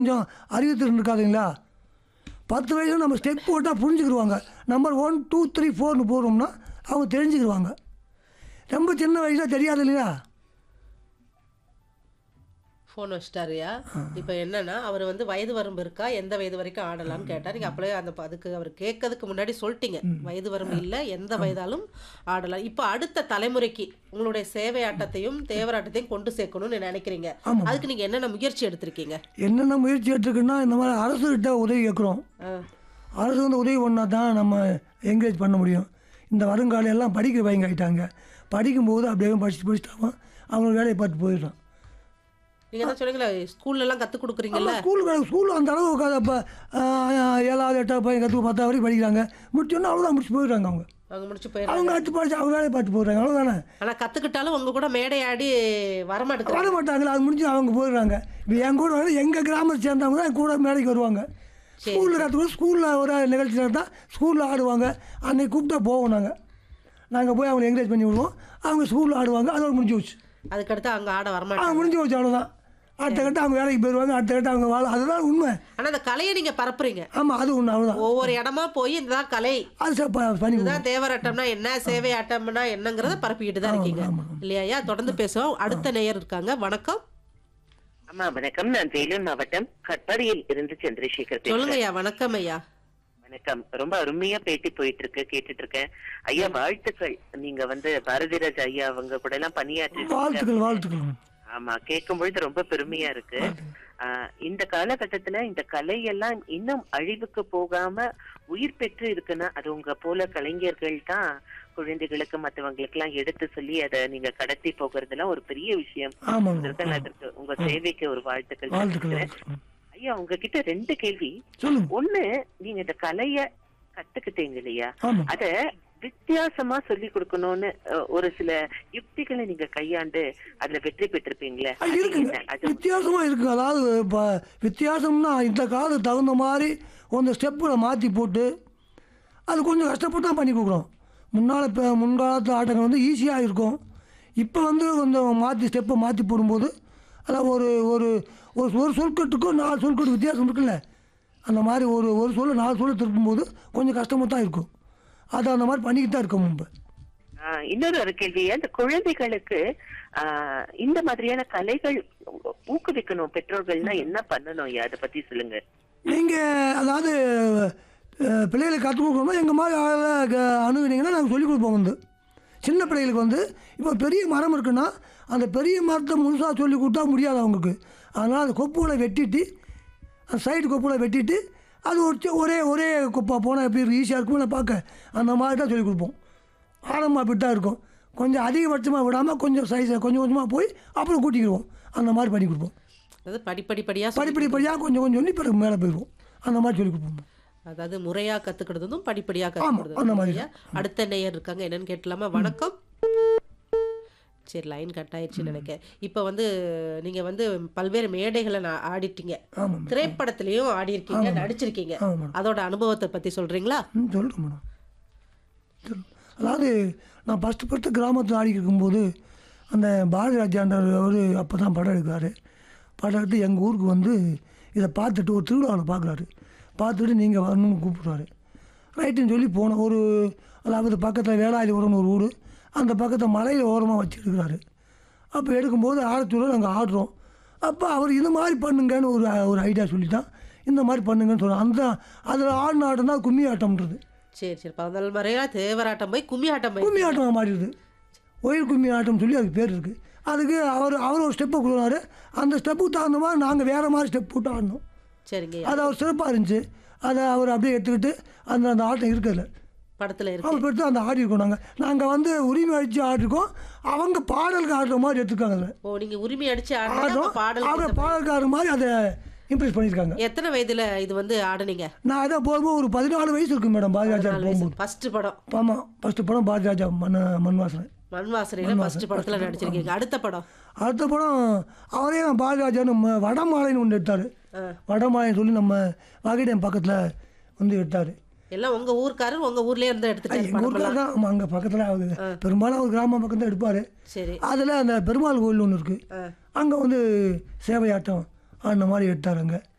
கொஞ்சம் அறிவுத்திறன் இருக்காதுங்களா பத்து வயசுல நம்ம ஸ்டெப் போட்டால் புரிஞ்சுக்கிடுவாங்க நம்பர் ஒன் டூ த்ரீ ஃபோர்னு போடுறோம்னா அவங்க தெரிஞ்சுக்கிடுவாங்க ரொம்ப சின்ன வயசில் தெரியாது இல்லையா ஃபோன் வச்சிட்டாருயா இப்போ என்னன்னா அவர் வந்து வயது வரம்பு இருக்கா எந்த வயது வரைக்கும் ஆடலாம்னு கேட்டார் நீங்கள் அப்படியே அந்த ப- அதுக்கு அவர் கேட்கறதுக்கு முன்னாடி சொல்லிட்டீங்க வயது வரம்பு இல்லை எந்த வயதாலும் ஆடலாம் இப்போ அடுத்த தலைமுறைக்கு உங்களுடைய சேவை ஆட்டத்தையும் தேவராட்டத்தையும் கொண்டு சேர்க்கணும்னு நினைக்கிறீங்க ஆமாம். அதுக்கு நீங்கள் என்னென்ன முயற்சி எடுத்திருக்கீங்க என்னென்ன முயற்சி எடுத்துருக்குன்னா இந்த மாதிரி அரசுகிட்ட உதவி கேட்குறோம் ஆ, அரசு வந்து உதவி பண்ணால் தான் நம்ம என்கரேஜ் பண்ண முடியும் இந்த வருங்காலம் எல்லாம் படிக்கிற பையங்க ஆகிட்டாங்க படிக்கும்போது அப்படியே படிச்சு படிச்சுட்டாங்க அவங்க வேலையை பார்த்து போயிடுறான் நீங்க தான் சொன்னீங்களே ஸ்கூல்ல எல்லாம் கற்றுக் கொடுக்குறீங்கல்ல ஸ்கூல் ஸ்கூல் அந்த அளவு உட்காந்து அப்போ ஏழாவது எட்டாவது பையன் கற்று பத்தாவது வரைக்கும் படிக்கிறாங்க முடிச்சோன்னா அவ்வளோதான் முடிச்சு போயிடுறாங்க அவங்க அவங்க முடிச்சு போயிடுறாங்க அவங்க அடுத்து படிச்சு அவங்க வேலையை பார்த்து போயிடுறாங்க அவ்வளோதானே ஆனா கத்துக்கிட்டாலும் உங்க கூட மேடை ஆடி வரமாட்டேங்கிறாங்க வர மாட்டாங்களா அது முடிஞ்சு அவங்க போயிடுறாங்க இப்போ என் கூட வந்து எங்கள் கிராமத்தை சேர்ந்தவங்க தான் என் கூட மேடைக்கு வருவாங்க ஸ்கூலில் கற்றுக்கணும் ஸ்கூலில் ஒரு நிகழ்ச்சி நடந்தால் ஸ்கூலில் ஆடுவாங்க அன்னைக்கு கூப்பிட்டா போவோம் நாங்கள் நாங்கள் போய் அவங்களை என்கரேஜ் பண்ணி விடுவோம் அவங்க ஸ்கூலில் ஆடுவாங்க அதோட முடிஞ்சு போச்சு அதுக்கடுத்து அங்க ஆட ஆ வரமாட்டாங்க முடிஞ்சு போச்சு அவ்வளோதான் அடுத்த கட்ட அவங்க வேலைக்கு போயிடுவாங்க அடுத்த கட்ட அவங்க வாழ அதுதான் உண்மை ஆனா அந்த கலையை நீங்க பரப்புறீங்க ஆமாம் அது ஒன்று அவ்வளோதான் ஒவ்வொரு இடமா போய் இதுதான் கலை அது சார் ப- பண்ணி விடுவோம். இதுதான் தேவராட்டம்னா என்ன சேவை ஆட்டம்னா என்னங்கிறத பரப்பிக்கிட்டு தான் இருக்கீங்க இல்லையா தொடர்ந்து பேசுவோம் அடுத்த நேயர் இருக்காங்க வணக்கம் அம்மா வணக்கம் நான் வேலூர் மாவட்டம் கட்பாடியில் இருந்து சந்திரசேகர் பேசுறேன் சொல்லுங்க ஐயா வணக்கம் ஐயா வணக்கம் ரொம்ப அருமையா பேட்டி போயிட்டு இருக்கு கேட்டுட்டு இருக்கேன் ஐயா வாழ்த்துக்கள் நீங்க வந்து பாரதிராஜ் ஐயா அவங்க கூட எல்லாம் பணியாற்றி வாழ்த்துக்கள் வாழ்த்துக்கள் ஆமா கேட்கும் பொழுது ரொம்ப பெருமையா இருக்கு ஆஹ் இந்த காலகட்டத்துல இந்த கலையெல்லாம் இன்னும் அழிவுக்கு போகாம உயிர் பெற்று இருக்குன்னா அது உங்க போல கலைஞர்கள் தான் குழந்தைகளுக்கு மத்தவங்களுக்கு எல்லாம் எடுத்து சொல்லி அதை நீங்க கடத்தி போகிறதுலாம் ஒரு பெரிய விஷயம் ஆமாங்க அதற்கு அதற்கு உங்க சேவைக்கு ஒரு வாழ்த்துக்கள் வாழ்த்துக்கள் தெரிவிக்கிறேன். வாழ்த்துக்கள் ஐயா உங்ககிட்ட ரெண்டு கேள்வி சொல்லுங்க ஒண்ணு நீங்க இந்த கலைய கத்துக்கிட்டீங்க இல்லையா ஆமாம் அத வித்தியாசமா சொல்லி கொடுக்கணும்னு அஹ், ஒரு சில யுக்திகளை நீங்க கையாண்டு அதுல வெற்றி பெற்றிருப்பீங்களே அது அது இருக்குங்க என்ன? அது வித்தியாசமாக இருக்குது அதாவது இப்போ வித்தியாசம்னா இந்த காலத்துக்கு தகுந்த மாதிரி கொஞ்சம் ஸ்டெப்புகளை மாற்றி போட்டு அது கொஞ்சம் கஷ்டப்பட்டு தான் பண்ணி கொடுக்குறோம் முன்னால் இப்போ முன்காலத்து ஆட்டங்கள் வந்து ஈஸியாக இருக்கும் இப்போ வந்து கொஞ்சம் மாற்றி ஸ்டெப்பை மாற்றி போடும்போது அதான் ஒரு ஒரு ஒரு ஒரு சொற்கட்டுக்கும் நாலு சொற்கட்டு வித்தியாசம் இருக்குல்ல அந்த மாதிரி ஒரு ஒரு சொல்ல நாலு சொல்ல திருப்பும்போது கொஞ்சம் கஷ்டமாக தான் இருக்கும் அதை அந்த மாதிரி பண்ணிக்கிட்டு தான் இருக்கோம் இப்போ ஆஹ், இன்னொரு ஒரு கேள்வி அந்த குழந்தைகளுக்கு ஆஹ், இந்த மாதிரியான கலைகள் ஊக்குவிக்கணும் பெற்றோர்கள்னா என்ன பண்ணணும் ஐயா அதை பத்தி சொல்லுங்க நீங்கள் அதாவது அஹ், பிள்ளைகளுக்கு கற்றுக் கொடுக்கணும்னா எங்கள் மாதிரி ஆளை க- அணுகுனீங்கன்னா நாங்கள் சொல்லிக் கொடுப்போம் வந்து சின்ன பிள்ளைகளுக்கு வந்து இப்போ பெரிய மரம் இருக்குன்னா அந்த பெரிய மரத்தை முழுசாக சொல்லி கொடுத்தா முடியாது அவங்களுக்கு அதனால் அந்த கொப்புகளை வெட்டிட்டு அந்த சைடு கொப்புகளை வெட்டிட்டு அது ஒரு சி- ஒரே ஒரே கொப்பா போனால் எப்படி இருக்கும் ஈஸியாக இருக்கும்ல பார்க்க அந்த மாதிரி தான் சொல்லிக் கொடுப்போம் ஆரம்பம் அப்படி தான் இருக்கும் கொஞ்சம் அதிகபட்சமாக விடாமல் கொஞ்சம் சைஸை கொஞ்சம் கொஞ்சமாக போய் அப்புறம் கூட்டிக்கிடுவோம் அந்த மாதிரி பண்ணி கொடுப்போம் அதாவது படிப்படி படியா சொல்லி- படிப்படி படியாக கொஞ்சம் கொஞ்சம் சொல்லி பிறகு மேலே போயிடுவோம் அந்த மாதிரி சொல்லி கொடுப்போம் அதாவது முறையா கத்துக்கிறதும் படிப்படியா அந்த கத்துக்கிறதும் மாதிரி இல்லையா? அடுத்த நேயர் இருக்காங்க என்னன்னு கேட்டலாமா வணக்கம் சரி லைன் கட் ஆயிடுச்சுன்னு நினைக்கிறேன் இப்போ வந்து நீங்க வந்து பல்வேறு மேடைகளை நான் ஆடிட்டீங்க ஆமாம் திரைப்படத்திலையும் ஆடி இருக்கீங்க நடிச்சிருக்கீங்க ஆமாம் மேடம் அதோட அனுபவத்தை பத்தி சொல்றீங்களா ம் சொல்கிறேன் மேடம் சொல் அதாவது நான் ஃபஸ்ட்டு ஃபஸ்ட்டு கிராமத்தில் ஆடி இருக்கும்போது அந்த பாரதி ராஜாண்டர் அவர் அப்போ தான் படம் எடுக்கிறாரு படம் எடுத்து எங்கள் ஊருக்கு வந்து இதை பார்த்துட்டு ஒரு திருவிழாவில் பார்க்குறாரு பார்த்துட்டு நீங்கள் வரணும்னு கூப்பிடுறாரு ரைட்டுன்னு சொல்லி போனோம் ஒரு அதாவது பக்கத்தில் வேளாயுரம்னு ஒரு ஊர் அந்த பக்கத்தை மலையில் ஓரமாக வச்சு எடுக்கிறாரு அப்போ எடுக்கும்போது ஆடத்தூர நாங்கள் ஆடுறோம் அப்போ அவர் இந்த மாதிரி பண்ணுங்கன்னு ஒரு ஒரு ஐடியா சொல்லி தான் இந்த மாதிரி பண்ணுங்கன்னு சொல்கிறோம் அந்த அதில் ஆடின ஆட்டம் தான் கும்மி ஆட்டம்ன்றது சரி சரி பதினாலு முறையா தேவராட்டம் போய் கும்மி ஆட்டம் போய் கும்மி ஆட்டம் மாறிடுது ஒயில் கும்மி ஆட்டம் சொல்லி அதுக்கு பேர் இருக்குது அதுக்கு அவர் அவர் ஒரு ஸ்டெப்பை கொடுக்குறாரு அந்த ஸ்டெப்புக்கு தகுந்த மாதிரி நாங்கள் வேறு மாதிரி ஸ்டெப் போட்டு ஆடணும் சரிங்க அது அவர் சிறப்பாக இருந்துச்சு அதை அவர் அப்படியே எடுத்துக்கிட்டு அந்த அந்த ஆட்டம் இருக்கிறது படத்துல இருக்கு அவர் எடுத்து அந்த ஆடி இருக்கோம் நாங்கள் நாங்கள் வந்து உரிமை அடித்து ஆடிருக்கோம் அவங்க பாடலுக்கு ஆடுற மாதிரி எடுத்துருக்காங்க அதில் ஓ நீங்க உரிமை அடிச்சு ஆடுறீங்க ஆடுறோம் அப்ப பாடல் அவங்க பாடலுக்கார மாதிரி அதை இம்ப்ரெஸ் பண்ணியிருக்காங்க எத்தனை வயதுல இது வந்து ஆடுனீங்க நான் அதை போகும்போது ஒரு பதினாலு வயசு இருக்கு மேடம் பாரதிராஜா போகும்போது ஃபர்ஸ்ட் படம் ஆமாம் ஃபஸ்ட்டு படம் பாரதிராஜா மண் மண் வாசனை மண் வாசனையில ஃபர்ஸ்ட் படத்துல நடிச்சிருக்கீங்க அடுத்த படம் அடுத்த படம் அவரே நான் பாரதிராஜான்னு ம- வடமாலைன்னு ஒன்று எடுத்தார் ஆ. வடமாலைன்னு சொல்லி நம்ம வாகிடம் பக்கத்தில் வந்து எடுத்தார் எல்லாம் உங்க ஊர்க்காரர் உங்க ஊர்லயே இருந்து எடுத்துட்டாரு எங்கள் ஊருக்கார தான் ஆமாம் அங்கே பக்கத்தில் அவர் பெரும்பாலும் அவர் கிராமம் பக்கம் தான் எடுப்பார் சரி அதில் அந்த பெருமாள் கோயில் ஒன்று இருக்குது ஆ. அங்கே வந்து சேவையாட்டம் அந்த மாதிரி எடுத்தார் அங்கே